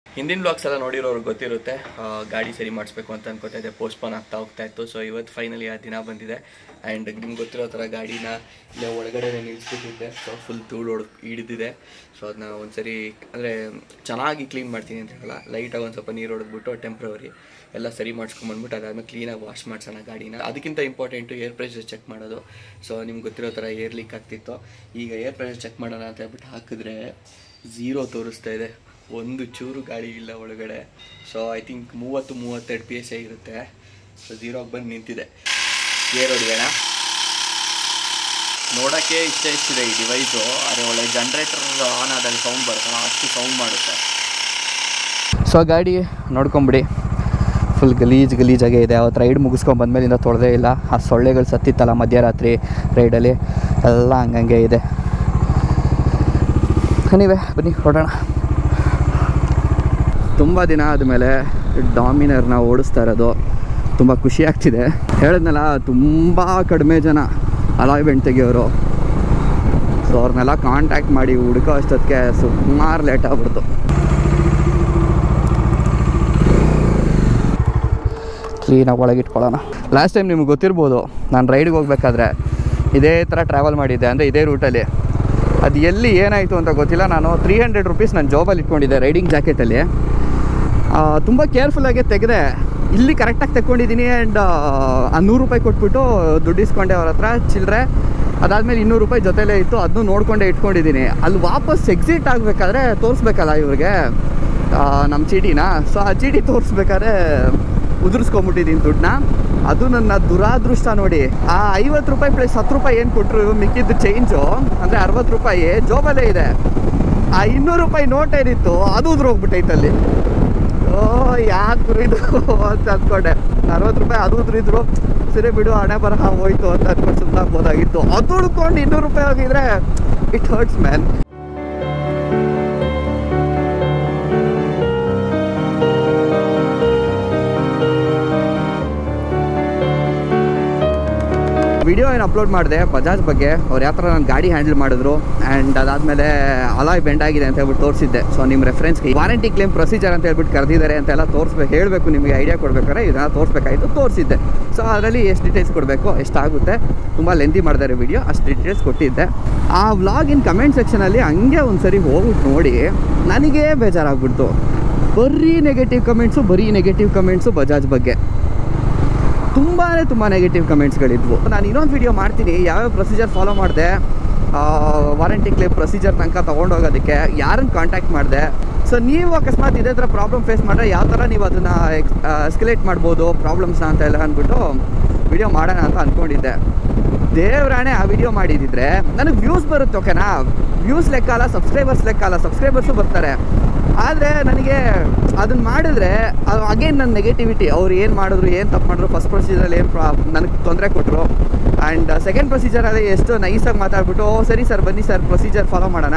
ಹಿಂದಿನ ಬ್ಲಾಗ್ಸ್ ಎಲ್ಲ ನೋಡಿರೋರು ಗೊತ್ತಿರುತ್ತೆ ಆ, ಗಾಡಿ ಸರಿ ಮಾಡಿಸ್ಬೇಕು ಅಂತ ಅನ್ಕೋತಾ ಇದ್ದೆ ಪೋಸ್ಟ್ಪೋನ್ ಆಗ್ತಾ ಹೋಗ್ತಾ ಇತ್ತು ಸೊ ಇವತ್ತು ಫೈನಲಿ ಆ ದಿನ ಬಂದಿದೆ ಆ್ಯಂಡ್ ನಿಮ್ಗೆ ಗೊತ್ತಿರೋ ಥರ ಗಾಡಿನ ಇಲ್ಲೇ ಒಳಗಡೆ ನಿಲ್ಲಿಸ್ಬಿಟ್ಟಿದ್ದೆ ಸೊ ಫುಲ್ ಧೂಳು ಹೊಡ್ ಹಿಡಿದಿದೆ ಸೊ ಅದನ್ನ ಒಂದ್ಸರಿ ಅಂದರೆ ಚೆನ್ನಾಗಿ ಕ್ಲೀನ್ ಮಾಡ್ತೀನಿ ಅಂತ ಹೇಳಲ್ಲ ಲೈಟಾಗಿ ಒಂದು ಸ್ವಲ್ಪ ನೀರು ಹೊಡೆದ್ಬಿಟ್ಟು ಟೆಂಪ್ರವರಿ ಎಲ್ಲ ಸರಿ ಮಾಡಿಸ್ಕೊಂಬಂದ್ಬಿಟ್ಟು ಅದಾದ್ಮೇಲೆ ಕ್ಲೀನಾಗಿ ವಾಶ್ ಮಾಡ್ಸೋಣ ಗಾಡಿನ ಅದಕ್ಕಿಂತ ಇಂಪಾರ್ಟೆಂಟು ಏರ್ ಪ್ರೆಷರ್ ಚೆಕ್ ಮಾಡೋದು ಸೊ ನಿಮ್ಗೆ ಗೊತ್ತಿರೋ ಥರ ಏರ್ ಲೀಕ್ ಆಗ್ತಿತ್ತು ಈಗ ಏರ್ ಪ್ರೆಷರ್ ಚೆಕ್ ಮಾಡೋಣ ಅಂತ ಹೇಳ್ಬಿಟ್ಟು ಹಾಕಿದ್ರೆ ಝೀರೋ ತೋರಿಸ್ತಾ ಇದೆ ಒಂದು ಚೂರು ಗಾಡಿ ಇಲ್ಲ ಒಳಗಡೆ ಸೊ ಐ ಥಿಂಕ್ ಮೂವತ್ತು ಮೂವತ್ತೆರಡು ಪಿ ಎಸ್ ಇರುತ್ತೆ ಸೊ ಝೀರೋಗೆ ಬಂದು ನಿಂತಿದೆ ಏರ್ ಹೊಡಿಯೋಣ ನೋಡೋಕ್ಕೆ ಇಷ್ಟ ಇಷ್ಟಿದೆ ಈ ಡಿವೈಸು ಆದರೆ ಒಳ್ಳೆ ಜನ್ರೇಟರ್ ಆನ್ ಆದಾಗ ಸೌಂಡ್ ಬರುತ್ತಲ್ಲ ಅಷ್ಟು ಸೌಂಡ್ ಮಾಡುತ್ತೆ ಸೊ ಗಾಡಿ ನೋಡ್ಕೊಂಬಿಡಿ ಫುಲ್ ಗಲೀಜ್ ಗಲೀಜಾಗೆ ಇದೆ ಅವತ್ತು ರೈಡ್ ಮುಗಿಸ್ಕೊಂಡು ಬಂದಮೇಲಿಂದ ತೊಳೆದೇ ಇಲ್ಲ ಆ ಸೊಳ್ಳೆಗಳು ಸತ್ತಿತ್ತಲ್ಲ ಮಧ್ಯರಾತ್ರಿ ರೈಡಲ್ಲಿ ಎಲ್ಲ ಹಂಗಂಗೆ ಇದೆ ನೀವೇ ಬನ್ನಿ ಹೊರಡೋಣ ತುಂಬ ದಿನ ಆದಮೇಲೆ ಡಾಮಿನರ್ನ ಓಡಿಸ್ತಾ ಇರೋದು ತುಂಬ ಖುಷಿ ಆಗ್ತಿದೆ ಹೇಳಿದ್ನಲ್ಲ ತುಂಬ ಕಡಿಮೆ ಜನ ಅಲಾಯ್ಮೆಂಟ್ ತೆಗಿಯೋರು ಸೊ ಅವ್ರನ್ನೆಲ್ಲ ಕಾಂಟ್ಯಾಕ್ಟ್ ಮಾಡಿ ಹುಡುಕೋ ಅಷ್ಟೊತ್ತಿಗೆ ಸುಮಾರು ಲೇಟ್ ಆಗ್ಬಿಡ್ತು ಕ್ಲೀನಾಗಿ ಒಳಗಿಟ್ಕೊಳ್ಳೋಣ ಲಾಸ್ಟ್ ಟೈಮ್ ನಿಮ್ಗೆ ಗೊತ್ತಿರ್ಬೋದು ನಾನು ರೈಡ್ಗೆ ಹೋಗ್ಬೇಕಾದ್ರೆ ಇದೇ ಥರ ಟ್ರಾವೆಲ್ ಮಾಡಿದ್ದೆ ಅಂದರೆ ಇದೇ ರೂಟಲ್ಲಿ ಅದು ಎಲ್ಲಿ ಏನಾಯಿತು ಅಂತ ಗೊತ್ತಿಲ್ಲ ನಾನು ತ್ರೀ ಹಂಡ್ರೆಡ್ ರುಪೀಸ್ ನಾನು ಜಾಬಲ್ಲಿ ಇಟ್ಕೊಂಡಿದ್ದೆ ರೈಡಿಂಗ್ ಜಾಕೆಟಲ್ಲಿ ತುಂಬ ಕೇರ್ಫುಲ್ಲಾಗಿ ತೆಗೆದೆ ಇಲ್ಲಿ ಕರೆಕ್ಟಾಗಿ ತೆಕ್ಕೊಂಡಿದ್ದೀನಿ ಆ್ಯಂಡ್ ಆ ನೂರು ರೂಪಾಯಿ ಕೊಟ್ಬಿಟ್ಟು ದುಡ್ಡು ಇಸ್ಕೊಂಡೆ ಅವ್ರ ಹತ್ರ ಚಿಲ್ಲರೆ ಅದಾದಮೇಲೆ ಇನ್ನೂರು ರೂಪಾಯಿ ಜೊತೆಲೇ ಇತ್ತು ಅದನ್ನು ನೋಡ್ಕೊಂಡೇ ಇಟ್ಕೊಂಡಿದ್ದೀನಿ ಅಲ್ಲಿ ವಾಪಸ್ ಎಕ್ಸಿಟ್ ಆಗಬೇಕಾದ್ರೆ ತೋರಿಸ್ಬೇಕಲ್ಲ ಇವ್ರಿಗೆ ನಮ್ಮ ಚೀಟಿನ ಸೊ ಆ ಚೀಟಿ ತೋರಿಸ್ಬೇಕಾದ್ರೆ ಉದುರಿಸ್ಕೊಂಬಿಟ್ಟಿದ್ದೀನಿ ದುಡ್ಡನ್ನ ಅದು ನನ್ನ ದುರಾದೃಷ್ಟ ನೋಡಿ ಆ ಐವತ್ತು ರೂಪಾಯಿ ಪ್ಲಸ್ ಹತ್ತು ರೂಪಾಯಿ ಏನು ಕೊಟ್ಟರು ಮಿಕ್ಕಿದ್ದು ಚೇಂಜು ಅಂದರೆ ಅರವತ್ತು ರೂಪಾಯಿ ಜೋಬಲ್ಲೇ ಇದೆ ಆ ಇನ್ನೂರು ರೂಪಾಯಿ ನೋಟ್ ಏನಿತ್ತು ಅದು ಉದುರೋಗ್ಬಿಟ್ಟೈತೆ ಅಲ್ಲಿ ಓ ಯಾಕೆ ಉರಿದು ಅಂತ ಅಂದ್ಕೊಂಡೆ ಅರವತ್ತು ರೂಪಾಯಿ ಅದು ಉದ್ರಿದ್ರು ಸರಿ ಬಿಡು ಹಣೆ ಬರಹ ಹೋಯ್ತು ಅಂತ ಅನ್ಕೊಂಡು ಸುಮ್ಮನೆ ಆಗ್ಬೋದಾಗಿತ್ತು ಅದು ಉಳ್ಕೊಂಡು ಇನ್ನೂರು ರೂಪಾಯಿ ಹೋಗಿದ್ರೆ ಇಟ್ ಹರ್ಟ್ಸ್ ಮ್ಯಾನ್ ವಿಡಿಯೋ ಏನು ಅಪ್ಲೋಡ್ ಮಾಡಿದೆ ಬಜಾಜ್ ಬಗ್ಗೆ ಅವ್ರು ಯಾವ ಥರ ನನ್ನ ಗಾಡಿ ಹ್ಯಾಂಡಲ್ ಮಾಡಿದ್ರು ಆ್ಯಂಡ್ ಅದಾದಮೇಲೆ ಅಲಾಯ್ ಬೆಂಡ್ ಆಗಿದೆ ಅಂತ ಹೇಳ್ಬಿಟ್ಟು ತೋರಿಸಿದ್ದೆ ಸೊ ನಿಮ್ಮ ರೆಫರೆನ್ಸ್ಗೆ ವಾರಂಟಿ ಕ್ಲೇಮ್ ಪ್ರೊಸೀಜರ್ ಅಂತ ಹೇಳ್ಬಿಟ್ಟು ಕರೆದಿದ್ದಾರೆ ಅಂತೆಲ್ಲ ತೋರಿಸ್ಬೇಕು ಹೇಳಬೇಕು ನಿಮಗೆ ಐಡಿಯಾ ಕೊಡ್ಬೇಕಾದ್ರೆ ಇದನ್ನ ತೋರಿಸ್ಬೇಕಾಯ್ತು ತೋರಿಸಿದ್ದೆ ಸೊ ಅದರಲ್ಲಿ ಎಷ್ಟು ಡೀಟೇಲ್ಸ್ ಕೊಡಬೇಕು ಎಷ್ಟಾಗುತ್ತೆ ತುಂಬ ಲೆಂದಿ ಮಾಡಿದ್ದಾರೆ ವಿಡಿಯೋ ಅಷ್ಟು ಡೀಟೇಲ್ಸ್ ಕೊಟ್ಟಿದ್ದೆ ಆ ವ್ಲಾಗಿನ ಕಮೆಂಟ್ ಸೆಕ್ಷನಲ್ಲಿ ಹಂಗೆ ಒಂದು ಸರಿ ಹೋಗ್ಬಿಟ್ಟು ನೋಡಿ ನನಗೇ ಬೇಜಾರಾಗ್ಬಿಡ್ತು ಬರೀ ನೆಗೆಟಿವ್ ಕಮೆಂಟ್ಸು ಬರೀ ನೆಗೆಟಿವ್ ಕಮೆಂಟ್ಸು ಬಜಾಜ್ ಬಗ್ಗೆ ತುಂಬಾ ತುಂಬ ನೆಗೆಟಿವ್ ಕಮೆಂಟ್ಸ್ಗಳಿದ್ವು ನಾನು ಇನ್ನೊಂದು ವಿಡಿಯೋ ಮಾಡ್ತೀನಿ ಯಾವ್ಯಾವ ಪ್ರೊಸೀಜರ್ ಫಾಲೋ ಮಾಡಿದೆ ವಾರಂಟಿ ಕ್ಲೇಮ್ ಪ್ರೊಸೀಜರ್ ತನಕ ತೊಗೊಂಡೋಗೋದಕ್ಕೆ ಯಾರನ್ನು ಕಾಂಟ್ಯಾಕ್ಟ್ ಮಾಡಿದೆ ಸೊ ನೀವು ಅಕಸ್ಮಾತ್ ಇದೇ ಥರ ಪ್ರಾಬ್ಲಮ್ ಫೇಸ್ ಮಾಡಿದ್ರೆ ಯಾವ ಥರ ನೀವು ಅದನ್ನು ಎಕ್ಸ್ಕಲೇಟ್ ಮಾಡ್ಬೋದು ಪ್ರಾಬ್ಲಮ್ಸ್ನ ಅಂತ ಎಲ್ಲ ಅಂದ್ಬಿಟ್ಟು ವಿಡಿಯೋ ಮಾಡೋಣ ಅಂತ ಅಂದ್ಕೊಂಡಿದ್ದೆ ದೇವ್ರಾಣೆ ಆ ವಿಡಿಯೋ ಮಾಡಿದಿದ್ರೆ ನನಗೆ ವ್ಯೂಸ್ ಬರುತ್ತೆ ಓಕೆನಾ ವ್ಯೂಸ್ ಲೆಕ್ಕ ಅಲ್ಲ ಸಬ್ಸ್ಕ್ರೈಬರ್ಸ್ ಲೆಕ್ಕ ಅಲ್ಲ ಸಬ್ಸ್ಕ್ರೈಬರ್ಸು ಬರ್ತಾರೆ ಆದರೆ ನನಗೆ ಅದನ್ನ ಮಾಡಿದ್ರೆ ಅಗೇನ್ ನನ್ನ ನೆಗೆಟಿವಿಟಿ ಅವ್ರು ಏನು ಮಾಡಿದ್ರು ಏನು ತಪ್ಪು ಮಾಡಿದ್ರು ಫಸ್ಟ್ ಪ್ರೊಸೀಜರಲ್ಲಿ ಏನು ಪ್ರಾ ನನಗೆ ತೊಂದರೆ ಕೊಟ್ಟರು ಆ್ಯಂಡ್ ಸೆಕೆಂಡ್ ಪ್ರೊಸೀಜರಲ್ಲಿ ಎಷ್ಟು ನೈಸಾಗಿ ಮಾತಾಡ್ಬಿಟ್ಟು "ಓ, ಸರಿ ಸರ್ ಬನ್ನಿ ಸರ್ ಪ್ರೊಸೀಜರ್ ಫಾಲೋ ಮಾಡೋಣ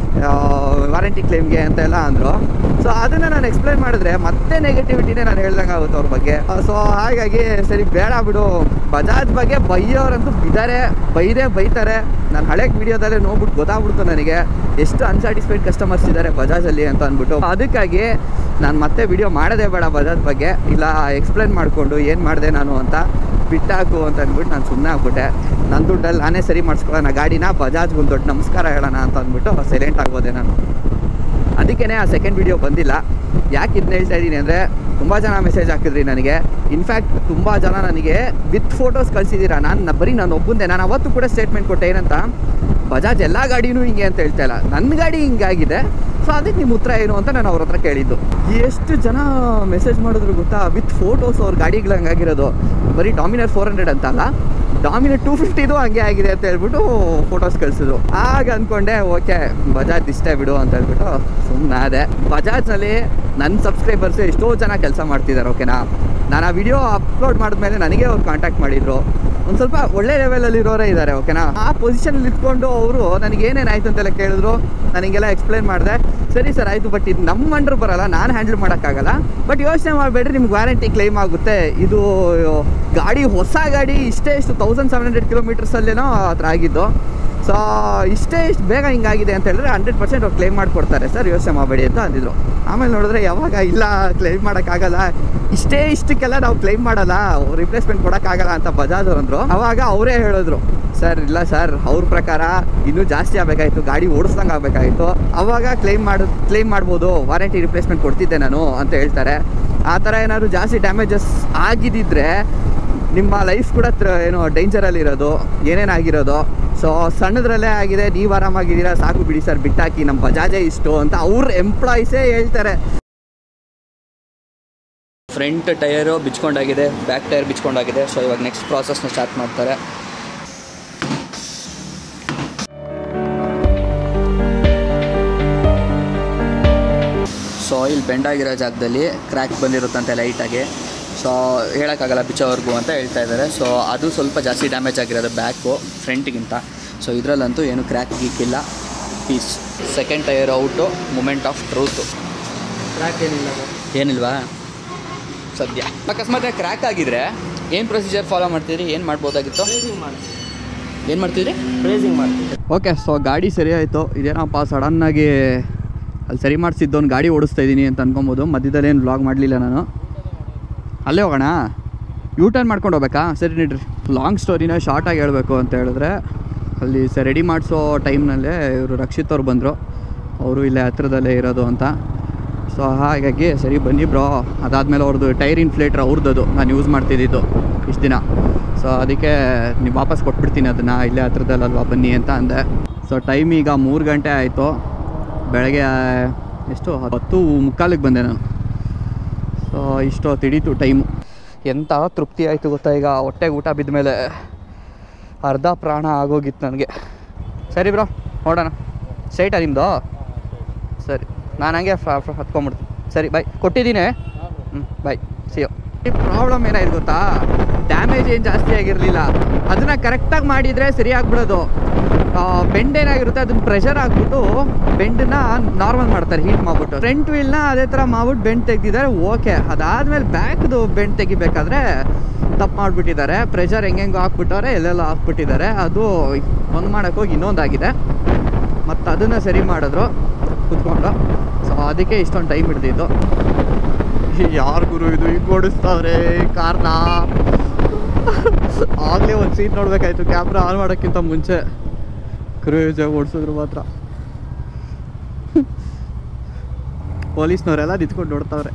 ವಾರಂಟಿ ಕ್ಲೇಮ್ಗೆ ಅಂತ ಎಲ್ಲ ಅಂದರು ಸೊ ಅದನ್ನು ನಾನು ಎಕ್ಸ್ಪ್ಲೈನ್ ಮಾಡಿದ್ರೆ ಮತ್ತೆ ನೆಗೆಟಿವಿಟಿನೇ ನಾನು ಹೇಳ್ದಂಗೆ ಆಗುತ್ತೆ ಅವ್ರ ಬಗ್ಗೆ ಸೊ ಹಾಗಾಗಿ ಸರಿ ಬೇಡ ಬಿಡು ಬಜಾಜ್ ಬಗ್ಗೆ ಬೈಯೋರಂತೂ ಬಿದ್ದಾರೆ ಬೈದೇ ಬೈತಾರೆ ನಾನು ಹಳೆ ವಿಡಿಯೋದಲ್ಲೇ ನೋಡ್ಬಿಟ್ಟು ಗೊತ್ತಾಗ್ಬಿಡ್ತು ನನಗೆ ಎಷ್ಟು ಅನ್ಸ್ಯಾಟಿಸ್ಫೈಡ್ ಕಸ್ಟಮರ್ಸ್ ಇದ್ದಾರೆ ಬಜಾಜಲ್ಲಿ ಅಂತ ಅಂದ್ಬಿಟ್ಟು ಅದಕ್ಕಾಗಿ ನಾನು ಮತ್ತೆ ವಿಡಿಯೋ ಮಾಡೋದೇ ಬೇಡ ಬಜಾಜ್ ಬಗ್ಗೆ ಇಲ್ಲ ಎಕ್ಸ್ಪ್ಲೈನ್ ಮಾಡಿಕೊಂಡು ಏನು ಮಾಡಿದೆ ನಾನು ಅಂತ ಬಿಟ್ಟಾಕು ಅಂತ ಅಂದ್ಬಿಟ್ಟು ನಾನು ಸುಮ್ಮನೆ ಆಗ್ಬಿಟ್ಟೆ ನನ್ನ ದುಡ್ಡಲ್ಲಿ ನಾನೇ ಸರಿ ಮಾಡಿಸ್ಕೊಳ್ಳೋಣ ಗಾಡಿನ ಬಜಾಜ್ಗೆ ಒಂದು ದೊಡ್ಡ ನಮಸ್ಕಾರ ಹೇಳೋಣ ಅಂತ ಅಂದ್ಬಿಟ್ಟು ಸೈಲೆಂಟ್ ಆಗೋದೆ ನಾನು ಅದಕ್ಕೇ ಆ ಸೆಕೆಂಡ್ ವಿಡಿಯೋ ಬಂದಿಲ್ಲ ಯಾಕೆ ಇದನ್ನ ಹೇಳ್ತಾ ಇದ್ದೀನಿ ಅಂದರೆ ತುಂಬ ಜನ ಮೆಸೇಜ್ ಹಾಕಿದ್ರಿ ನನಗೆ ಇನ್ಫ್ಯಾಕ್ಟ್ ತುಂಬ ಜನ ನನಗೆ ವಿತ್ ಫೋಟೋಸ್ ಕಳಿಸಿದ್ದೀರಾ ನಾನು ಬರೀ ನಾನು ಒಬ್ಬಂದೆ ನಾನು ಅವತ್ತು ಕೂಡ ಸ್ಟೇಟ್ಮೆಂಟ್ ಕೊಟ್ಟೆ ಏನಂತ ಬಜಾಜ್ ಎಲ್ಲ ಗಾಡಿನೂ ಹಿಂಗೆ ಅಂತ ಹೇಳ್ತಾ ಇಲ್ಲ ನನ್ನ ಗಾಡಿ ಹಿಂಗಾಗಿದೆ ಸೊ ಅದಕ್ಕೆ ನಿಮ್ಮ ಉತ್ತರ ಏನು ಅಂತ ನಾನು ಅವ್ರ ಹತ್ರ ಕೇಳಿದ್ದು ಎಷ್ಟು ಜನ ಮೆಸೇಜ್ ಮಾಡಿದ್ರು ಗೊತ್ತಾ ವಿತ್ ಫೋಟೋಸ್ ಅವ್ರ ಗಾಡಿಗಳು ಹಂಗಾಗಿರೋದು ಬರೀ ಡಾಮಿನರ್ ಫೋರ್ ಹಂಡ್ರೆಡ್ ಅಂತಲ್ಲ ಡಾಮಿನರ್ ಟೂ ಫಿಫ್ಟಿದು ಹಂಗೆ ಆಗಿದೆ ಅಂತ ಹೇಳ್ಬಿಟ್ಟು ಫೋಟೋಸ್ ಕಳಿಸಿದ್ರು ಆಗ ಅಂದ್ಕೊಂಡೆ ಓಕೆ ಬಜಾಜ್ ಇಷ್ಟೇ ಬಿಡು ಅಂತ ಹೇಳ್ಬಿಟ್ಟು ಸುಮ್ಮನೆ ಅದೇ ಬಜಾಜ್ನಲ್ಲಿ ನನ್ನ ಸಬ್ಸ್ಕ್ರೈಬರ್ಸ್ ಎಷ್ಟೋ ಜನ ಕೆಲಸ ಮಾಡ್ತಿದ್ದಾರೆ ಓಕೆನಾ ನಾನು ಆ ವಿಡಿಯೋ ಅಪ್ಲೋಡ್ ಮಾಡಿದ್ಮೇಲೆ ನನಗೆ ಅವ್ರು ಕಾಂಟ್ಯಾಕ್ಟ್ ಮಾಡಿದ್ರು ಒಂದು ಸ್ವಲ್ಪ ಒಳ್ಳೆ ಲೆವೆಲಲ್ಲಿ ಇರೋರೇ ಇದ್ದಾರೆ ಓಕೆನಾ ಆ ಪೊಸಿಷನಲ್ಲಿ ಇಟ್ಕೊಂಡು ಅವರು ನನಗೆ ಏನೇನಾಯ್ತು ಅಂತೆಲ್ಲ ಕೇಳಿದ್ರು ನನಗೆಲ್ಲ ಎಕ್ಸ್ಪ್ಲೈನ್ ಮಾಡಿದೆ ಸರಿ ಸರ್ ಆಯಿತು ಬಟ್ ಇದು ನಮ್ಮ ಅಂಡ್ರ್ ಬರಲ್ಲ ನಾನು ಹ್ಯಾಂಡಲ್ ಮಾಡೋಕ್ಕಾಗಲ್ಲ ಬಟ್ ಯೋಚನೆ ಮಾಡಬೇಡ್ರಿ ನಿಮ್ಗೆ ವ್ಯಾರಂಟಿ ಕ್ಲೈಮ್ ಆಗುತ್ತೆ ಇದು ಗಾಡಿ ಹೊಸ ಗಾಡಿ ಇಷ್ಟೇ ಇಷ್ಟು ತೌಸಂಡ್ ಸೆವೆನ್ ಹಂಡ್ರೆಡ್ ಕಿಲೋಮೀಟರ್ಸಲ್ಲೇನೋ ಆ ಥರ ಆಗಿದ್ದು ಸೊ ಇಷ್ಟೇ ಇಷ್ಟು ಬೇಗ ಹಿಂಗಾಗಿದೆ ಅಂತ ಹೇಳಿದ್ರೆ ಹಂಡ್ರೆಡ್ ಪರ್ಸೆಂಟ್ ಅವ್ರು ಕ್ಲೈಮ್ ಮಾಡಿಕೊಡ್ತಾರೆ ಸರ್ ಯೋಚನೆ ಮಾಡಬೇಡಿ ಅಂತ ಅಂದಿದ್ರು ಆಮೇಲೆ ನೋಡಿದ್ರೆ ಯಾವಾಗ ಇಲ್ಲ ಕ್ಲೈಮ್ ಮಾಡೋಕ್ಕಾಗಲ್ಲ ಇಷ್ಟೇ ಇಷ್ಟಕ್ಕೆಲ್ಲ ನಾವು ಕ್ಲೈಮ್ ಮಾಡಲ್ಲ ರಿಪ್ಲೇಸ್ಮೆಂಟ್ ಕೊಡೋಕ್ಕಾಗಲ್ಲ ಅಂತ ಬಜಾಜ್ ಅವ್ರು ಅಂದರು ಅವಾಗ ಅವರೇ ಹೇಳಿದ್ರು ಸರ್ ಇಲ್ಲ ಸರ್ ಅವ್ರ ಪ್ರಕಾರ ಇನ್ನೂ ಜಾಸ್ತಿ ಆಗಬೇಕಾಗಿತ್ತು ಗಾಡಿ ಓಡಿಸ್ದಂಗೆ ಆಗಬೇಕಾಗಿತ್ತು ಅವಾಗ ಕ್ಲೈಮ್ ಮಾಡ ಕ್ಲೈಮ್ ಮಾಡ್ಬೋದು ವಾರಂಟಿ ರಿಪ್ಲೇಸ್ಮೆಂಟ್ ಕೊಡ್ತಿದ್ದೆ ನಾನು ಅಂತ ಹೇಳ್ತಾರೆ ಆ ಥರ ಏನಾದ್ರು ಜಾಸ್ತಿ ಡ್ಯಾಮೇಜಸ್ ಆಗಿದ್ದಿದ್ರೆ ನಿಮ್ಮ ಲೈಫ್ ಕೂಡ ತ್ರ- ಏನು ಡೇಂಜರಲ್ಲಿ ಇರೋದು ಏನೇನಾಗಿರೋದು ಸೊ ಸಣ್ಣದ್ರಲ್ಲೇ ಆಗಿದೆ ನೀವು ಆರಾಮಾಗಿದ್ದೀರಾ ಸಾಕು ಬಿಡಿ ಸರ್ ಬಿಟ್ಟಾಕಿ ನಮ್ಮ ಬಜಾಜೇ ಇಷ್ಟು ಅಂತ ಅವ್ರ ಎಂಪ್ಲಾಯೀಸೇ ಹೇಳ್ತಾರೆ ಫ್ರಂಟ್ ಟೈರು ಬಿಚ್ಕೊಂಡಾಗಿದೆ ಬ್ಯಾಕ್ ಟೈರ್ ಬಿಚ್ಕೊಂಡಾಗಿದೆ ಸೊ ಇವಾಗ ನೆಕ್ಸ್ಟ್ ಪ್ರಾಸೆಸ್ನ ಸ್ಟಾರ್ಟ್ ಮಾಡ್ತಾರೆ ಸೊ ಇಲ್ಲಿ ಬೆಂಡಾಗಿರೋ ಜಾಗದಲ್ಲಿ ಕ್ರ್ಯಾಕ್ ಬಂದಿರುತ್ತಂತೆ ಲೈಟಾಗಿ ಸೊ ಹೇಳೋಕ್ಕಾಗಲ್ಲ ಬಿಚ್ಚೋವರೆಗೂ ಅಂತ ಹೇಳ್ತಾ ಇದ್ದಾರೆ ಸೊ ಅದು ಸ್ವಲ್ಪ ಜಾಸ್ತಿ ಡ್ಯಾಮೇಜ್ ಆಗಿರೋದು ಬ್ಯಾಕು ಫ್ರಂಟ್ಗಿಂತ ಸೊ ಇದರಲ್ಲಂತೂ ಏನು ಕ್ರ್ಯಾಕ್ ಗೀಕಿಲ್ಲ piece second tyre out moment of truth track ಏನಿಲ್ಲ ಏನಿಲ್ವಾ ಸದ್ಯ ಅಕಸ್ಮಾತ್ ಕ್ರ್ಯಾಕ್ ಆಗಿದ್ರೆ ಏನು ಪ್ರೊಸೀಜರ್ ಫಾಲೋ ಮಾಡ್ತಿದ್ರಿ ಏನು ಮಾಡ್ಬೋದಾಗಿತ್ತು ಫ್ರೇಸಿಂಗ್ ಮಾಡಿ ಏನು ಮಾಡ್ತಿದ್ರಿ ಫ್ರೇಸಿಂಗ್ ಮಾಡ್ತೀವಿ ಓಕೆ ಸೊ ಗಾಡಿ ಸರಿ ಆಯಿತು ಇದೇನಪ್ಪ ಸಡನ್ನಾಗಿ ಅಲ್ಲಿ ಸರಿ ಮಾಡಿಸಿದ್ದವನು ಗಾಡಿ ಓಡಿಸ್ತಾ ಇದ್ದೀನಿ ಅಂತ ಅನ್ಕೊಬೋದು ಮಧ್ಯದಲ್ಲಿ ಏನು ವ್ಲಾಗ್ ಮಾಡಲಿಲ್ಲ ನಾನು ಅಲ್ಲೇ ಹೋಗೋಣ ಯೂ ಟರ್ನ್ ಮಾಡ್ಕೊಂಡು ಹೋಗ್ಬೇಕಾ ಸರಿ ನೀಡ್ರಿ ಲಾಂಗ್ ಸ್ಟೋರಿನ ಶಾರ್ಟಾಗಿ ಹೇಳಬೇಕು ಅಂತ ಹೇಳಿದ್ರೆ ಅಲ್ಲಿ ಸ ರೆಡಿ ಮಾಡಿಸೋ ಟೈಮ್ನಲ್ಲೇ ಇವರು ರಕ್ಷಿತ್ ಅವ್ರು ಬಂದರು ಅವರು ಇಲ್ಲೇ ಹತ್ರದಲ್ಲೇ ಇರೋದು ಅಂತ ಸೊ ಹಾಗಾಗಿ ಸರಿ ಬನ್ನಿ ಬ್ರೋ ಅದಾದಮೇಲೆ ಅವ್ರದ್ದು ಟೈರ್ ಇನ್ಫ್ಲೇಟ್ರ್ ಅವ್ರದ್ದು ನಾನು ಯೂಸ್ ಮಾಡ್ತಿದ್ದಿದ್ದು ಇಷ್ಟು ದಿನ ಸೊ ಅದಕ್ಕೆ ನೀವು ವಾಪಸ್ ಕೊಟ್ಬಿಡ್ತೀನಿ ಅದನ್ನು ಇಲ್ಲೇ ಹತ್ರದಲ್ಲಲ್ವಾ ಬನ್ನಿ ಅಂತ ಅಂದೆ ಸೊ ಟೈಮ್ ಈಗ ಮೂರು ಗಂಟೆ ಆಯಿತು ಬೆಳಗ್ಗೆ ಎಷ್ಟು ಹತ್ತು ಮುಕ್ಕಾಲಿಗೆ ಬಂದೆ ನಾನು ಸೊ ಇಷ್ಟು ತಿಡೀತು ಟೈಮು ಎಂಥ ತೃಪ್ತಿ ಆಯಿತು ಗೊತ್ತಾ ಈಗ ಹೊಟ್ಟೆಗೆ ಊಟ ಬಿದ್ದ ಮೇಲೆ ಅರ್ಧ ಪ್ರಾಣ ಆಗೋಗಿತ್ತು ನನಗೆ ಸರಿ ಬ್ರೋ ನೋಡೋಣ ಸೈಟಾ ನಿಮ್ಮದು ಸರಿ ನಾನು ಹಂಗೆ ಹತ್ಕೊಂಬಿಡ್ತೀನಿ ಸರಿ ಬಾಯ್ ಕೊಟ್ಟಿದ್ದೀನಿ ಹ್ಞೂ ಬಾಯ್ ಸಿಯೋ ಈ ಪ್ರಾಬ್ಲಮ್ ಏನಾಯ್ತು ಗೊತ್ತಾ ಡ್ಯಾಮೇಜ್ ಏನು ಜಾಸ್ತಿ ಆಗಿರಲಿಲ್ಲ ಅದನ್ನು ಕರೆಕ್ಟಾಗಿ ಮಾಡಿದರೆ ಸರಿ ಆಗ್ಬಿಡೋದು ಬೆಂಡ್ ಏನಾಗಿರುತ್ತೆ ಅದನ್ನ ಪ್ರೆಷರ್ ಹಾಕ್ಬಿಟ್ಟು ಬೆಂಡನ್ನ ನಾರ್ಮಲ್ ಮಾಡ್ತಾರೆ ಹೀಟ್ ಮಾಡ್ಬಿಟ್ಟು ಫ್ರಂಟ್ ವೀಲ್ನ ಅದೇ ಥರ ಮಾಡ್ಬಿಟ್ಟು ಬೆಂಡ್ ತೆಗ್ದಿದ್ದಾರೆ ಓಕೆ ಅದಾದಮೇಲೆ ಬ್ಯಾಕ್ದು ಬೆಂಡ್ ತೆಗಿಬೇಕಾದ್ರೆ ತಪ್ಪು ಮಾಡಿಬಿಟ್ಟಿದ್ದಾರೆ ಪ್ರೆಷರ್ ಹೆಂಗೆಂಗೋ ಹಾಕ್ಬಿಟ್ಟವ್ರೆ ಎಲ್ಲೆಲ್ಲ ಹಾಕ್ಬಿಟ್ಟಿದ್ದಾರೆ ಅದು ಒಂದು ಮಾಡೋಕ್ಕೋಗಿ ಇನ್ನೊಂದಾಗಿದೆ ಮತ್ತು ಅದನ್ನು ಸರಿ ಮಾಡಿದ್ರು ಕುತ್ಕೊಂಡು ಸೊ ಅದಕ್ಕೆ ಇಷ್ಟೊಂದು ಟೈಮ್ ಹಿಡ್ದಿದ್ದು ಯಾರು ಗುರು ಇದು ಹಿಂಗೆ ಓಡಿಸ್ತಾವ್ರೆ ಕಾರ್ನ ಆಗಲೇ ಒಂದು ಸೀಟ್ ನೋಡ್ಬೇಕಾಯ್ತು ಕ್ಯಾಮ್ರಾ ಆನ್ ಮಾಡೋಕ್ಕಿಂತ ಮುಂಚೆ ಕ್ರೂಜಾಗಿ ಓಡಿಸಿದ್ರು ಮಾತ್ರ ಪೊಲೀಸ್ನವರೆಲ್ಲ ನಿಂತ್ಕೊಂಡು ನೋಡ್ತಾವ್ರೆ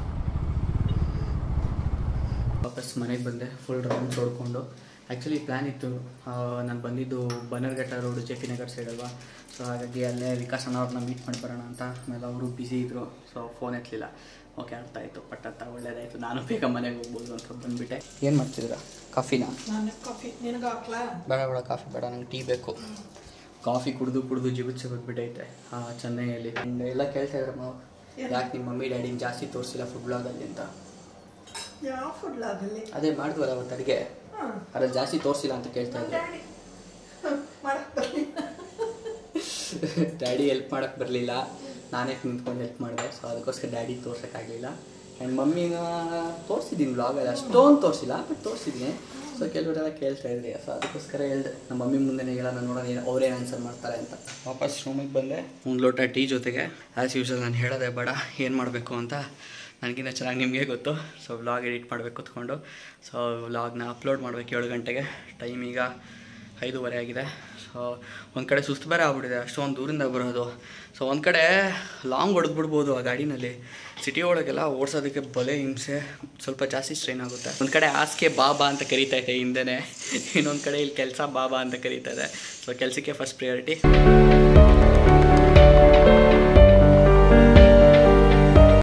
ವಾಪಸ್ ಮನೆಗೆ ಬಂದೆ ಫುಲ್ ರೌಂಡ್ಸ್ ಹೊಡ್ಕೊಂಡು ಆ್ಯಕ್ಚುಲಿ ಪ್ಲ್ಯಾನ್ ಇತ್ತು ನಾನು ಬಂದಿದ್ದು Bannerghatta road J P Nagar side ಅಲ್ವಾ ಸೊ ಹಾಗಾಗಿ ಅಲ್ಲೇ ವಿಕಾಸ್ ಅಣ್ಣ ಅವ್ರನ್ನ ಮೀಟ್ ಮಾಡಿ ಬರೋಣ ಅಂತ ಆಮೇಲೆ ಅವರು ಬ್ಯುಸಿ ಇದ್ದರು ಸೊ ಫೋನ್ ಎತ್ತಲಿಲ್ಲ ಓಕೆ ಅರ್ಥ ಆಯಿತು ಪಟ್ಟತ್ತ ಒಳ್ಳೇದಾಯಿತು ನಾನು ಬೇಗ ಮನೆಗೆ ಹೋಗ್ಬೋದು ಅಂತ ಬಂದುಬಿಟ್ಟೆ ಏನು ಮಾಡ್ತಿದ್ದೀರಾ ಕಾಫಿನಾ ನಾನು ಕಾಫಿ ನಿನಗೆ ಹಾಕ್ಲಾ ಬೇಡ ಬೇಡ ಕಾಫಿ ಬೇಡ ನಂಗೆ ಟೀ ಬೇಕು ಕಾಫಿ ಕುಡಿದು ಕುಡಿದು ಜಿಗುತ್ಸೆ ಬಂದ್ಬಿಟ್ಟೈತೆ ಆ ಚೆನ್ನೈಯಲ್ಲಿ ಆ್ಯಂಡ್ ಎಲ್ಲ ಕೇಳ್ತಾ ಇದ್ರು ನಾವು ಯಾಕೆ ನಿಮ್ಮ ಮಮ್ಮಿ ಡ್ಯಾಡಿನ ಜಾಸ್ತಿ ತೋರಿಸಿಲ್ಲ ಫುಡ್ ಬ್ಲಾಗಲ್ಲಿ ಅಂತ ಯಾವ ಫುಡ್ ಲಾಗಲ್ಲಿ ಅದೇ ಮಾಡಿದ್ವಲ್ಲ ಅವತ್ತು ಅಡುಗೆ ಹಾಂ ಅದ್ರಲ್ಲಿ ಜಾಸ್ತಿ ತೋರಿಸಿಲ್ಲ ಅಂತ ಕೇಳ್ತಾ ಇದ್ರು ಡ್ಯಾಡಿ ಮಾಡಕ್ ಬರ್ಲಿಲ್ಲ ಡ್ಯಾಡಿ ಹೆಲ್ಪ್ ಮಾಡೋಕ್ಕೆ ಬರಲಿಲ್ಲ ನಾನೇ ನಿಂತ್ಕೊಂಡು ಹೆಲ್ಪ್ ಮಾಡಿದೆ ಸೊ ಅದಕ್ಕೋಸ್ಕರ ಡ್ಯಾಡಿ ತೋರ್ಸೋಕ್ಕಾಗಲಿಲ್ಲ ಆ್ಯಂಡ್ ಮಮ್ಮಿನ ತೋರಿಸಿದ್ದೀನಿ ಬ್ಲಾಗಲ್ಲಿ ಅಷ್ಟೊಂದು ತೋರಿಸಿಲ್ಲ ಬಟ್ ತೋರಿಸಿದ್ದೀನಿ ಸೊ ಕೆಲವರೆಲ್ಲ ಕೇಳ್ತಾ ಇದ್ರಿ ಸೊ ಅದಕ್ಕೋಸ್ಕರ ಹೇಳ್ದೆ ನಮ್ಮ ಮಮ್ಮಿ ಮುಂದೆನೇ ಹೇಳೋಣ ನೋಡೋಣ ಏನು ಅವ್ರೇನು ಆನ್ಸರ್ ಮಾಡ್ತಾರೆ ಅಂತ ವಾಪಸ್ ರೂಮಿಗೆ ಬಂದೆ ಒಂದು ಲೋಟ ಟೀ ಜೊತೆಗೆ ಆ್ಯಸ್ ಯೂಶಲ್ ನಾನು ಹೇಳೋದೆ ಬೇಡ ಏನು ಮಾಡಬೇಕು ಅಂತ ನನಗಿಂತ ಚೆನ್ನಾಗಿ ನಿಮಗೆ ಗೊತ್ತು ಸೊ ವ್ಲಾಗ್ ಎಡಿಟ್ ಮಾಡಬೇಕು ಕೂತ್ಕೊಂಡು ಸೊ ವ್ಲಾಗ್ನ ಅಪ್ಲೋಡ್ ಮಾಡಬೇಕು ಏಳು ಗಂಟೆಗೆ ಟೈಮ್ ಈಗ ಐದೂವರೆ ಆಗಿದೆ ಸೊ ಒಂದು ಕಡೆ ಸುಸ್ತು ಬೇರೆ ಆಗ್ಬಿಟ್ಟಿದೆ ಅಷ್ಟೊಂದು ದೂರಿಂದ ಬರೋದು ಸೊ ಒಂದು ಕಡೆ ಲಾಂಗ್ ಹೊಡೆದ್ಬಿಡ್ಬೋದು ಆ ಗಾಡಿನಲ್ಲಿ ಸಿಟಿ ಒಳಗೆಲ್ಲ ಓಡಿಸೋದಕ್ಕೆ ಬಲೆ ಹಿಂಸೆ ಸ್ವಲ್ಪ ಜಾಸ್ತಿ ಸ್ಟ್ರೈನ್ ಆಗುತ್ತೆ ಒಂದು ಕಡೆ ಆಸ್ಕೆ ಬಾಬಾ ಅಂತ ಕರೀತಾ ಇದೆ ಹಿಂದೆನೇ ಇನ್ನೊಂದು ಕಡೆ ಇಲ್ಲಿ ಕೆಲಸ ಬಾಬಾ ಅಂತ ಕರೀತಾ ಇದೆ ಸೊ ಕೆಲಸಕ್ಕೆ ಫಸ್ಟ್ ಪ್ರಿಯಾರಿಟಿ